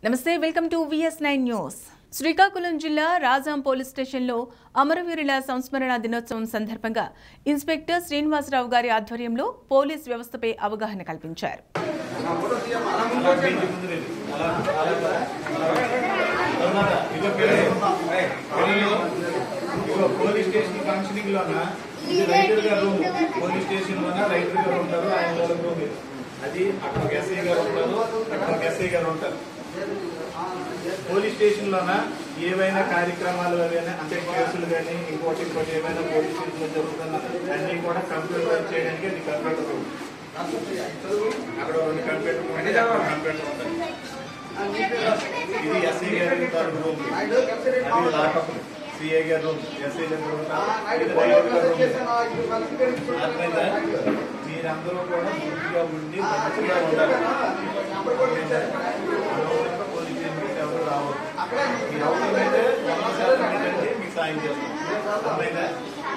నమస్తే welcome to VS nine news Srikakulam జిల్లా Rajam police స్టేషన్లో అమరవీరుల సంస్మరణ దినోత్సవం సందర్భంగా ఇన్స్పెక్టర్ శ్రీనివాసరావు గారి ఆధ్వర్యంలో పోలీస్ వ్యవస్థపై అవగాహన కల్పించారు ఇదిగో పోలీస్ స్టేషన్ ఫంక్షనింగ్ లోన ఇది రైటర్ గారు రూమ్ పోలీస్ స్టేషన్ లోన రైటర్ గారు ఉంటారు ఆయన వాళ్ళ రూమ్ ఇది అది అక్కడ ఒక ఎస్ఐ గారు ఉంటారు అక్కడ ఒక ఎస్ఐ గారు ఉంటారు పోలీస్ స్టేషన్ లోన ఏవైనా కార్యక్రమాలు ఏవైనా అంటే కేసులు కానీ ఇంకోటి ఇంకోటి ఏమైనా పోలీస్ స్టేషన్ లో జరుగుతున్న అన్ని కూడా కంప్యూటర్ చేయడానికి అది కంప్యూటర్ రూమ్ అక్కడ రెండు కంప్యూటర్ ఉంటాయి, అక్కడ కంప్యూటర్ ఉంటుంది ఇది ఎస్ఐ గారి తాలూకు రూమ్ అది లాకప్ సిఐ గారి రూమ్ ఎస్ఐ గారి రూమ్ ఇది రైటర్ గారి రూమ్ అర్థమైందా మీరందరూ కూడా మంచిగా ఉండి మంచిగా ఉండాలి అర్థమైందా? అనవసరంగా పోలీస్ స్టేషన్కి ఎవరు రావద్దు మీరు అవసరమైతే వంద శాతం ఏంటంటే మీకు సాయం చేస్తాం అర్థమైందా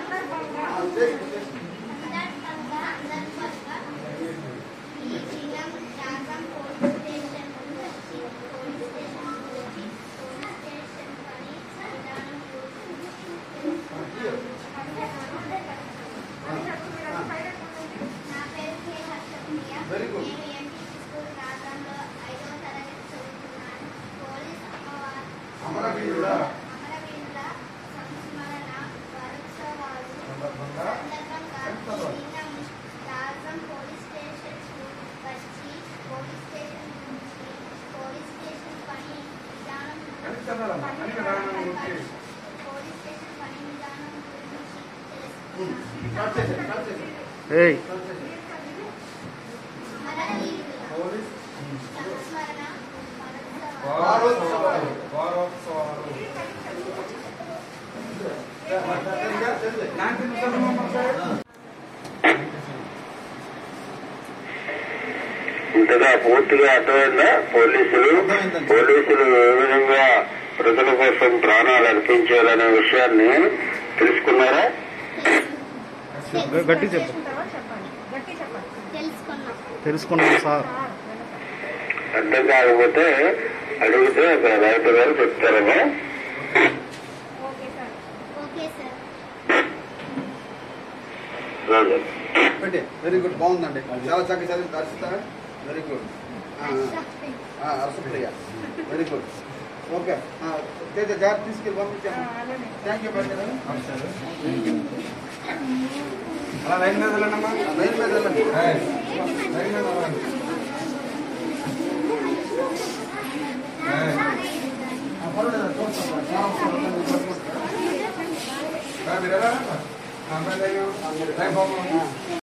వెరీ గుడ్ రాజంలో ఐదవ తరగతి చదువుతున్నాను పోలీస్ అమ్మవారు అమరవీరుల అమరవీరుల సంస్మరణ వారోత్సవాలు సందర్భంగా సందర్భంగా శ్రీరామ్ రాజం పోలీస్ స్టేషన్ వచ్చి పోలీస్ స్టేషన్ నుంచి పోలీస్ స్టేషన్ పని విధానం కనిష్టమేనమ్మా, పని విధానం గురించి. పోలీస్ స్టేషన్ పని విధానం గురించి స్టార్ట్ చేసేయండి, స్టార్ట్ చేసేయండి. ఏయ్ స్టార్ట్ చేసేయండి. అమరవీరుల పోలీస్ సంస్మరణ వారోత్సవాలు వారోత్సవాలు నాటి ముసలమ్మ సార్ ఇంతగా పూర్తిగా అర్థమైందా పోలీసులు పోలీసులు ఏ విధంగా ప్రజల కోసం ప్రాణాలు అర్పించారనే విషయాన్ని తెలుసుకున్నారా గట్టి చెప్పు తెలుసుకున్నాం తెలుసుకున్నాం సార్ అర్థం కాకపోతే అడిగితే అక్కడ రైతు గారు చెప్తారమ్మా ఓకే సార్ రోజు పెట్టే వెరీ గుడ్ బాగుందండి చాలా చక్కగా చదివి దర్శిస్తారా very good Arasapriya very good okay Teja జాగ్రత్త తీసుకెళ్ళి పంపించాము థ్యాంక్ యూ పెట్టారు అలా లైన్ మీద వెళ్ళండమ్మా లైన్ మీద వెళ్ళండి ఏయ్, లైన్ మీద వెళ్ళండి ఏయ్, ఆ, పర్వాలేదు చూస్తాం చాలా వస్తుంది. రా, మీరు ఎలా రా? ఆ అమ్మాయి లైన్ లైన్ బాగుంది